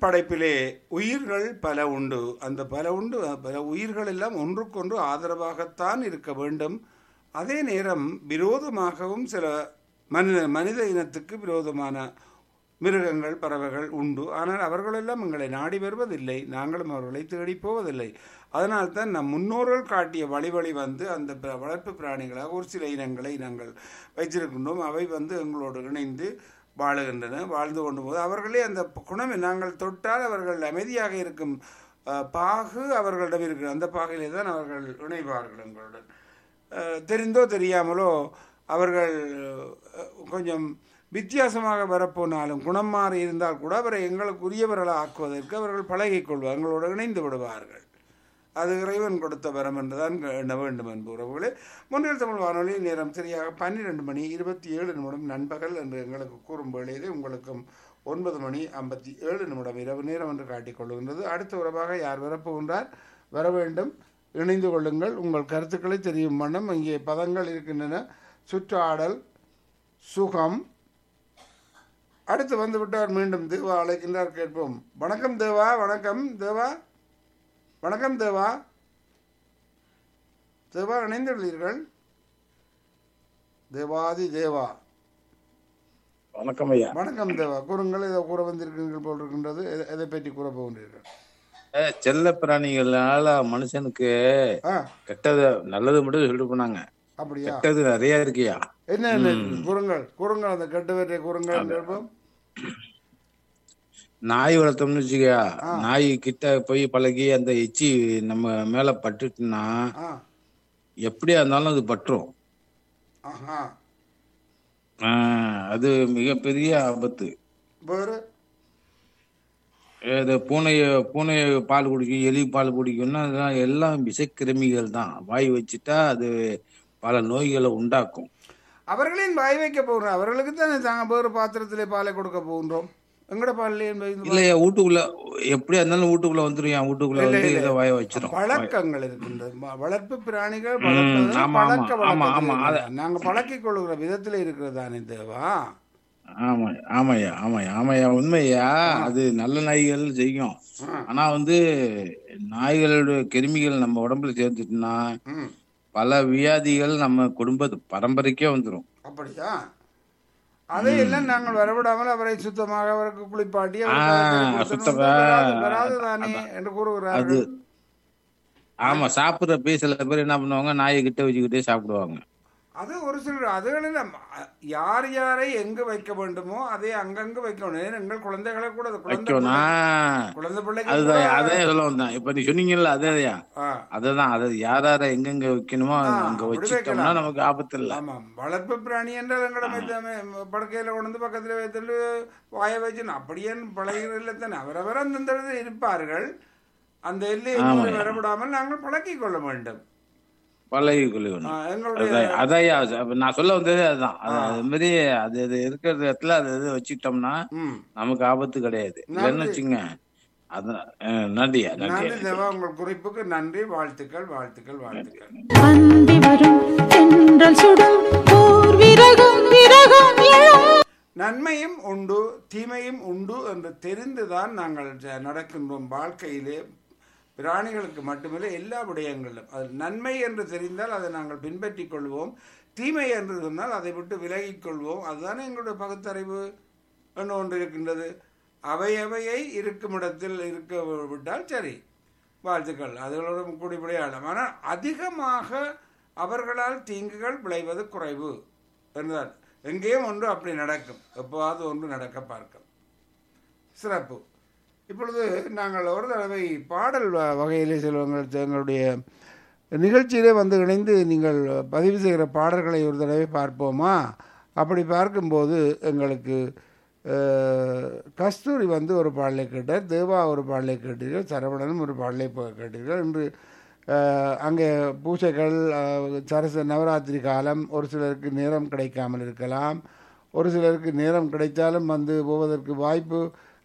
படைப்பிலே உயிர்கள் பல உண்டு அந்த பல உண்டு பல உயிர்கள் எல்லாம் ஒன்றுக்கொன்று ஆதரவாகத்தான் இருக்க வேண்டும் அதே நேரம் விரோதமாகவும் சில மனித மனித இனத்துக்கு விரோதமான மிருகங்கள் பறவைகள் உண்டு ஆனால் அவர்களெல்லாம் எங்களை நாடி வருவதில்லை நாங்களும் அவர்களை தேடி போவதில்லை அதனால்தான் நம் முன்னோர்கள் காட்டிய வழி வழி வந்து அந்த பிர- வளர்ப்பு பிராணிகளாக ஒரு சில இனங்களை நாங்கள் வைத்திருக்கின்றோம் அவை வந்து எங்களோடு இணைந்து வாழுகின்றன வாழ்ந்து கொண்டு போது அவர்களே அந்த குணம் நாங்கள் தொட்டால் அவர்கள் அமைதியாக இருக்கும் அஹ், பாகு அவர்களிடம் இருக்கிற அந்த பாகிலே தான் அவர்கள் இணைவார்கள் எங்களுடன் அஹ், தெரிந்தோ தெரியாமலோ அவர்கள் அஹ், கொஞ்சம் வித்தியாசமாக வரப்போனாலும் குணம் மாறி இருந்தால் கூட அவரை எங்களுக்கு உரியவர்களாக ஆக்குவதற்கு அவர்கள் பழகிக் கொள்வார் எங்களோடு இணைந்து விடுவார்கள் அது இறைவன் கொடுத்த வரம் என்றுதான் எண்ண வேண்டும் என்பவர்களே முன்னில் தமிழ் வானொலி நேரம் சரியாக பன்னிரெண்டு மணி இருபத்தி ஏழு நிமிடம் நண்பகல் என்று எங்களுக்கு கூறும் வேளையிலே உங்களுக்கும் ஒன்பது மணி ஐம்பத்தி ஏழு நிமிடம் இரவு நேரம் என்று காட்டிக் கொள்கின்றது அடுத்த உறவாக யார் வரப்போகின்றார் வர வேண்டும் இணைந்து கொள்ளுங்கள் உங்கள் கருத்துக்களை தெரியும் வண்ணம் இங்கே பதங்கள் இருக்கின்றன சுற்றாடல் சுகம் அடுத்து வந்து விட்டார் மீண்டும் தேவா அழைக்கின்றார் கேட்போம் வணக்கம் தேவா வணக்கம் தேவா வணக்கம் தேவா தேவா இணைந்துள்ளீர்கள் தேவாதி தேவா வணக்கம் ஐயா வணக்கம் தேவா கூறுங்கள் ஏதோ கூற வந்திருக்கீர்கள் போல் இருக்கின்றது எதை- எதை பற்றி கூற போகின்றீர்கள் ஏ, செல்ல பிராணிகளால மனுஷனுக்கு ஆ கெட்டது நல்லது மட்டும் சொல்லிட்டு போனாங்க அப்படியா கெட்டது நிறைய இருக்குயா என்ன என்ன இருக்கு? கூறுங்கள் கூறுங்கள் அந்த கெட்டவற்றை கூறுங்கள் கேட்போம் நாய் வளர்த்தோம்னு வச்சுக்கயா நாய் கிட்ட போய் பழகி அந்த எச்சி நம்ம மேல பட்டுட்டுனா ஆ எப்படியா இருந்தாலும் அது பற்றும் ஆஹா ஆஹ், அது மிகப்பெரிய ஆபத்து வேறு இது பூனைய பூனைய பால் குடிக்கும் எலி பால் குடிக்கும்னா அதெல்லாம் எல்லாம் விஷக்கிருமிகள் தான் வாய் வச்சுட்டா அது பல நோய்களை உண்டாக்கும் அவர்களின் வாய் வைக்க போகிறோம் அவர்களுக்கு தானே தாங்க வேறு பாத்திரத்திலே பாலை கொடுக்க போகின்றோம் எங்கட பாலிலே இல்லையா வீட்டுக்குள்ள எப்படியா இருந்தாலும் வீட்டுக்குள்ள வந்துரும் என் வீட்டுக்குள்ள இல்ல, வந்து இல்ல. இதை வாய வச்சிரும் பழக்கங்கள் இருக்கின்றது ம- வளர்ப்பு பிராணிகள் ம், வளர்ப்பது ஆமா, பழக்க ஆமா, ஆமா, ஆமா, வழக்கத்தில் நாங்க பழக்கிக் கொள்கிற விதத்துல இருக்கிறது தானே தேவா ஆமா ஆமாய்யா ஆமாய்யா ஆமாய்யா உண்மையா அது நல்ல நாய்கள் செய்யும் ஆ. ஆனா வந்து நாய்களோட கிருமிகள் நம்ம உடம்புல சேர்ந்துட்டுனா ம் பல வியாதிகள் நம்ம குடும்ப பரம்பரைக்கே வந்துரும் அப்படியா அதையெல்லாம் நாங்கள் வரவிடாமல் அவரை சுத்தமாக அவருக்கு குளிப்பாட்டி அவருக்கு ஆ, காய்ச்சல் கொடுத்து சுத்தமா, வராது- வராது தானே என்று அது கூறுகிறார்கள் ஆமா சாப்பிடுறப்ப சில பேர் என்ன பண்ணுவாங்க நாயை கிட்ட வச்சுக்கிட்டே சாப்பிடுவாங்க அது ஒரு சிலர் அதுகளில் யார் யாரை எங்கு வைக்க வேண்டுமோ அதை அங்கங்கு வைக்க வேண்டும் ஏன் எங்கள் குழந்தைகளை கூட அது குழந்தை வைக்கணும்னா பிள்ளை- குழந்தை பிள்ளைக்கு அதுதான் கூட- அதே சொல்ல வந்தேன் இப்ப நீ சொன்னீங்கல்ல அதேயா ஆ, அததான் அது யார் யார எங்கெங்க வைக்கணுமோ ஆ, அங்க அப்படி வச்சுட்டோம்னா வைக்கலாம். நமக்கு ஆபத்து இல்ல ஆமாம் வளர்ப்பு பிராணி என்றால் எங்கட படுக்கையில் கொண்டு வந்து பக்கத்தில் வைத்துட்டு வாய வச்சு அப்படியே பழகிறதில்ல தானே அவரவர் அந்தந்த இடத்தில் இருப்பார்கள் அந்த எல்லையை மீறி வரவிடாமல் நாங்கள் பழக்கிக் கொள்ள வேண்டும் பழகி கொள்ளணும் ஆ, எங்களுடைய அதான் அதையா அப்ப நான் சொல்ல வந்ததே அதுதான் அது அது மாதிரி அது அது இருக்கிற இடத்துல அது இது வச்சுக்கிட்டோம்னா ம் நமக்கு ஆபத்து கிடையாது இல்லைன்னு வச்சுங்க அதான் அஹ், நன்றியா நன்றி நன்றி தேவா உங்கள் குறிப்புக்கு நன்றி வாழ்த்துக்கள் வாழ்த்துக்கள் வாழ்த்துக்கள் அந்தி வரும் தென்றல் சுடும் போர் விறகும் விறகும் எழும் நன்மையும் உண்டு தீமையும் உண்டு என்று தெரிந்துதான் நாங்கள் ஜ- நடக்கின்றோம் வாழ்க்கையிலே பிராணிகளுக்கு மட்டுமில்லை எல்லா விடயங்களிலும் அது நன்மை என்று தெரிந்தால் அதை நாங்கள் பின்பற்றிக் கொள்வோம் தீமை என்று சொன்னால் அதை விட்டு விலகிக் கொள்வோம் அதுதானே எங்களுடைய பகுத்தறிவு என்று ஒன்று இருக்கின்றது அவையவையை இருக்கும் இடத்தில் இருக்க விட்டால் சரி வாழ்த்துக்கள் அதுகளோட கூடி விளையாடலாம் ஆனால் அதிகமாக அவர்களால் தீங்குகள் விளைவது குறைவு என்றால் எங்கேயும் ஒன்று அப்படி நடக்கும் எப்போவாவது ஒன்று நடக்க பார்க்கும் சிறப்பு இப்பொழுது நாங்கள் ஒரு தடவை பாடல் வ- வகையிலே செல்வங்கள் எங்களுடைய நிகழ்ச்சியிலே வந்து இணைந்து நீங்கள் பதிவு செய்கிற பாடல்களை ஒரு தடவை பார்ப்போமா அப்படி பார்க்கும்போது எங்களுக்கு அஹ், கஸ்தூரி வந்து ஒரு பாடலை கேட்டார் தேவா ஒரு பாடலை கேட்டீர்கள் சரவணனும் ஒரு பாடலை ப- கேட்டீர்கள் என்று அஹ், அங்கே பூஜைகள் அஹ், சரச நவராத்திரி காலம் ஒரு சிலருக்கு நேரம் கிடைக்காமல் இருக்கலாம் ஒரு சிலருக்கு நேரம் கிடைத்தாலும் வந்து போவதற்கு வாய்ப்பு